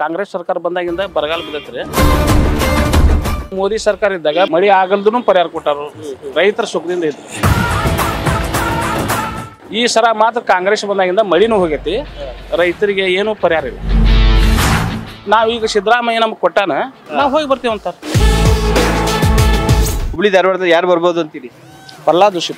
ಕಾಂಗ್ರೆಸ್ ಸರ್ಕಾರ ಬಂದಾಗಿಂದ ಬರಗಾಲ ಬಿದ್ದತ್ರಿ ಮೋದಿ ಸರ್ಕಾರ ಇದ್ದಾಗ ಮಳಿ ಆಗಲ್ದು ಪರಿಹಾರ ಕೊಟ್ಟಾರು ರೈತರ ಸುಖದಿಂದ ಇದ್ರು ಈ ಸರ ಮಾತ್ರ ಕಾಂಗ್ರೆಸ್ ಬಂದಾಗಿಂದ ಮಳಿನೂ ಹೋಗೈತಿ ರೈತರಿಗೆ ಏನೂ ಪರಿಹಾರ ಇಲ್ಲ ನಾವೀಗ ಸಿದ್ದರಾಮಯ್ಯ ನಮ್ಗೆ ಕೊಟ್ಟಾನ ನಾವು ಹೋಗಿ ಬರ್ತೀವಿ ಅಂತಾರೆ ಹುಬ್ಳಿ ಧಾರವಾಡದ ಯಾರು ಬರ್ಬೋದು ಅಂತೀರಿ ಪಲ್ಲಾ ದುಷಿ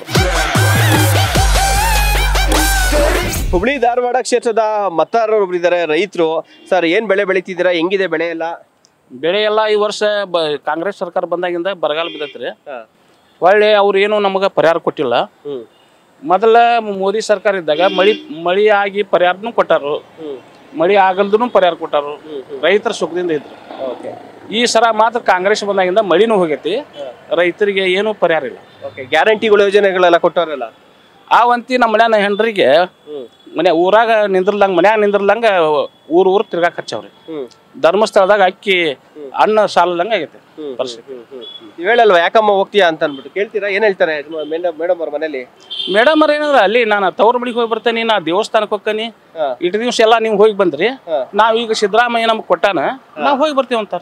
ಹುಬ್ಳಿ ಧಾರವಾಡ ಕ್ಷೇತ್ರದ ಮತದಾರರು ಒಬ್ರು ಇದ್ದಾರೆ ರೈತರು ಸರ್ ಏನ್ ಬೆಳೆ ಬೆಳಿತಿದ್ದೀರಾ ಹೆಂಗಿದೆ ಬೆಳೆ ಎಲ್ಲ ಬೆಳೆ ಎಲ್ಲ ಈ ವರ್ಷ ಬ ಕಾಂಗ್ರೆಸ್ ಸರ್ಕಾರ ಬಂದಾಗಿಂದ ಬರಗಾಲ ಬಿದ್ದತ್ರಿ ಒಳ್ಳೆ ಅವ್ರು ಏನು ನಮಗೆ ಪರಿಹಾರ ಕೊಟ್ಟಿಲ್ಲ ಹ್ಮ್ ಮೊದಲ ಮೋದಿ ಸರ್ಕಾರ ಇದ್ದಾಗ ಮಳಿ ಮಳಿ ಆಗಿ ಪರಿಹಾರನೂ ಕೊಟ್ಟಾರು ಮಳಿ ಆಗಲ್ದು ಪರಿಹಾರ ಕೊಟ್ಟಾರು ರೈತರ ಸುಖದಿಂದ ಇದ್ರು ಓಕೆ ಈ ಸರ ಮಾತ್ರ ಕಾಂಗ್ರೆಸ್ ಬಂದಾಗಿಂದ ಮಳಿನೂ ಹೋಗೈತಿ ರೈತರಿಗೆ ಏನೂ ಪರಿಹಾರ ಇಲ್ಲ ಓಕೆ ಗ್ಯಾರಂಟಿಗಳು ಯೋಜನೆಗಳೆಲ್ಲ ಕೊಟ್ಟವರಲ್ಲ ಆವಂತಿ ನಮ್ಮ ಮನ್ಯಾನ ಹೆಂಡ್ರಿಗೆ ಮನೆ ಊರಾಗ ನಿಂದ್ರಲಂಗ ಮನ್ಯಾಗ ನಿಂದ್ರಲಂಗ ಊರ್ ಊರ್ ತಿರ್ಗಾಕ್ ಹಚ್ಚವ್ರಿ ಹ್ಮ್ ಧರ್ಮಸ್ಥಳದಾಗ ಅಕ್ಕಿ ಅನ್ನ ಸಾಲದಂಗ ಆಗೈತೆ ಪರಿಸ್ಥಿತಿ ನೀವ್ ಹೇಳಲ್ವಾ ಯಾಕಮ್ಮ ಹೋಗ್ತೀಯಾ ಅಂತ ಅನ್ಬಿಟ್ಟು ಕೇಳ್ತೀರಾ ಏನ್ ಹೇಳ್ತಾರೆ ಮೇಡಮ್ ಅವ್ರ ಮನೇಲಿ ಮೇಡಮ್ ಅವ್ರ ಏನಂದ್ರ ಅಲ್ಲಿ ನಾನು ತವ್ರ ಮಳಿಗೆ ಹೋಗಿ ಬರ್ತೇನೆ ನಾ ದೇವಸ್ಥಾನಕ್ಕೆ ಹೋಗ್ತೀನಿ ಹಾ. ಇಟ್ಟು ದಿವ್ಸ ಎಲ್ಲ ನೀವು ಹೋಗಿ ಬಂದ್ರಿ ಹಾ. ನಾವೀಗ ಸಿದ್ದರಾಮಯ್ಯ ನಮ್ಗೆ ಕೊಟ್ಟಾನ ನಾವು ಹೋಗಿ ಬರ್ತೀವಿ ಅಂತಾರ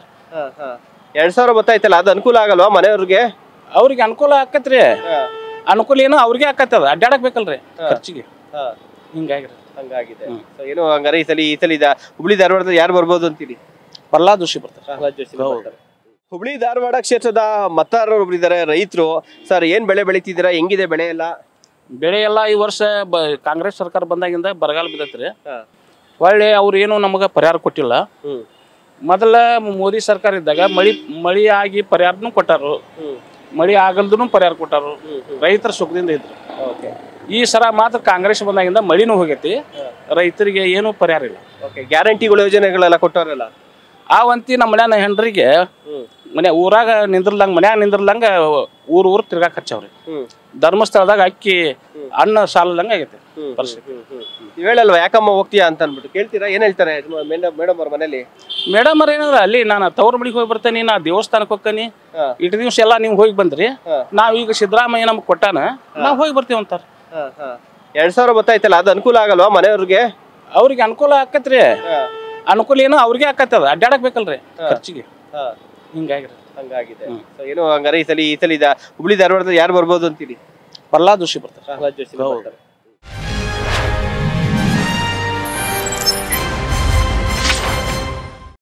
ಎರಡ್ ಸಾವಿರ ಗೊತ್ತಾಯ್ತಲ್ಲ ಅದು ಅನುಕೂಲ ಆಗಲ್ವಾ ಮನೆಯವ್ರಿಗೆ ಅವ್ರಿಗೆ ಅನುಕೂಲ ಆಕತ್ರಿ ಅನುಕೂಲ ಏನೋ ಅವ್ರಿಗೆ ಆಕತ್ತದ ಅಡ್ಡಾಡಕ್ ಬೇಕಲ್ರಿ ಖರ್ಚಿಗೆ ಹಿಂಗಾಗಿರಿ ಹಂಗಾಗಿದೆ So ಏನು ಹಂಗಾರೆ ಈ ಸಲ ಈ ಸಲ ಇದ ಹುಬ್ಳಿ ಧಾರವಾಡದ ಯಾರು ಬರ್ಬೋದು ಅಂತೀರಿ ಪಲ್ಲಾ ದುಷಿ ಬರ್ತಾರೆ ಹುಬ್ಳಿ ಧಾರವಾಡ ಕ್ಷೇತ್ರದ ಮತದಾರರು ಒಬ್ರು ಇದ್ದಾರೆ ರೈತರು ಸರ್ ಏನ್ ಬೆಳೆ ಬೆಳಿತಿದ್ದೀರಾ ಹೆಂಗಿದೆ ಬೆಳೆ ಎಲ್ಲ ಬೆಳೆ ಎಲ್ಲ ಈ ವರ್ಷ ಬ ಕಾಂಗ್ರೆಸ್ ಸರ್ಕಾರ ಬಂದಾಗಿಂದ ಬರಗಾಲ ಬಿದ್ದತ್ರಿ ಒಳ್ಳೆ ಅವ್ರು ಏನು ನಮಗೆ ಪರಿಹಾರ ಕೊಟ್ಟಿಲ್ಲ ಹ್ಮ್ ಮೊದಲ ಮೋದಿ ಸರ್ಕಾರ ಇದ್ದಾಗ ಮಳಿ ಮಳಿ ಆಗಿ ಪರಿಹಾರನೂ ಕೊಟ್ಟಾರು ಮಳಿ ಆಗಲ್ದು ಪರಿಹಾರ ಕೊಟ್ಟಾರು ರೈತರ ಸುಖದಿಂದ ಇದ್ರು ಓಕೆ ಈ ಸರ ಮಾತ್ರ ಕಾಂಗ್ರೆಸ್ ಬಂದಾಗಿಂದ ಮಳಿನೂ ಹೋಗೈತಿ ರೈತರಿಗೆ ಏನೂ ಪರಿಹಾರ ಇಲ್ಲ ಓಕೆ ಗ್ಯಾರಂಟಿಗಳು ಯೋಜನೆಗಳೆಲ್ಲ ಕೊಟ್ಟವರಲ್ಲ ಆವಂತಿ ನಮ್ಮ ಮನ್ಯಾನ ಹೆಂಡ್ರಿಗೆ ಮನೆ ಊರಾಗ ನಿಂದ್ರಲಂಗ ಮನ್ಯಾಗ ನಿಂದ್ರಲಂಗ ಊರ್ ಊರ್ ತಿರ್ಗಾಕ್ ಹಚ್ಚವ್ರಿ ಹ್ಮ್ ಧರ್ಮಸ್ಥಳದಾಗ ಅಕ್ಕಿ ಅನ್ನ ಸಾಲದಂಗ ಆಗೈತೆ ಪರಿಸ್ಥಿತಿ ನೀವ್ ಹೇಳಲ್ವಾ ಯಾಕಮ್ಮ ಹೋಗ್ತೀಯಾ ಅಂತ ಅನ್ಬಿಟ್ಟು ಕೇಳ್ತೀರಾ ಏನ್ ಹೇಳ್ತಾರೆ ಮೇಡಮ್ ಅವ್ರ ಮನೇಲಿ ಮೇಡಮ್ ಅವ್ರ ಏನಂದ್ರ ಅಲ್ಲಿ ನಾನು ತವ್ರ ಮಳಿಗೆ ಹೋಗಿ ಬರ್ತೇನೆ ನಾ ದೇವಸ್ಥಾನಕ್ಕೆ ಹೋಗ್ತೀನಿ ಹಾ. ಇಟ್ಟು ದಿವ್ಸ ಎಲ್ಲ ನೀವು ಹೋಗಿ ಬಂದ್ರಿ ಹಾ. ನಾವೀಗ ಸಿದ್ದರಾಮಯ್ಯ ನಮ್ಗೆ ಕೊಟ್ಟಾನ ನಾವು ಹೋಗಿ ಬರ್ತೀವಿ ಅಂತಾರ ಎರಡ್ ಸಾವಿರ ಗೊತ್ತಾಯ್ತಲ್ಲ ಅದು ಅನುಕೂಲ ಆಗಲ್ವಾ ಮನೆಯವ್ರಿಗೆ ಅವ್ರಿಗೆ ಅನುಕೂಲ ಆಕತ್ರಿ ಅನುಕೂಲ ಏನೋ ಅವ್ರಿಗೆ ಆಕತ್ತದ ಅಡ್ಡಾಡಕ್ ಬೇಕಲ್ರಿ ಖರ್ಚಿಗೆ ಹಿಂಗಾಗಿರಿ ಹಂಗಾಗಿದೆ So ಏನು ಹಂಗಾರೆ ಈ ಸಲ ಈ ಸಲ ಇದ ಹುಬ್ಳಿ ಧಾರವಾಡದ ಯಾರು ಬರ್ಬೋದು ಅಂತೀರಿ ಪಲ್ಲಾ ದುಷಿ ಬರ್ತಾರೆ ಬರ್ತಾರೆ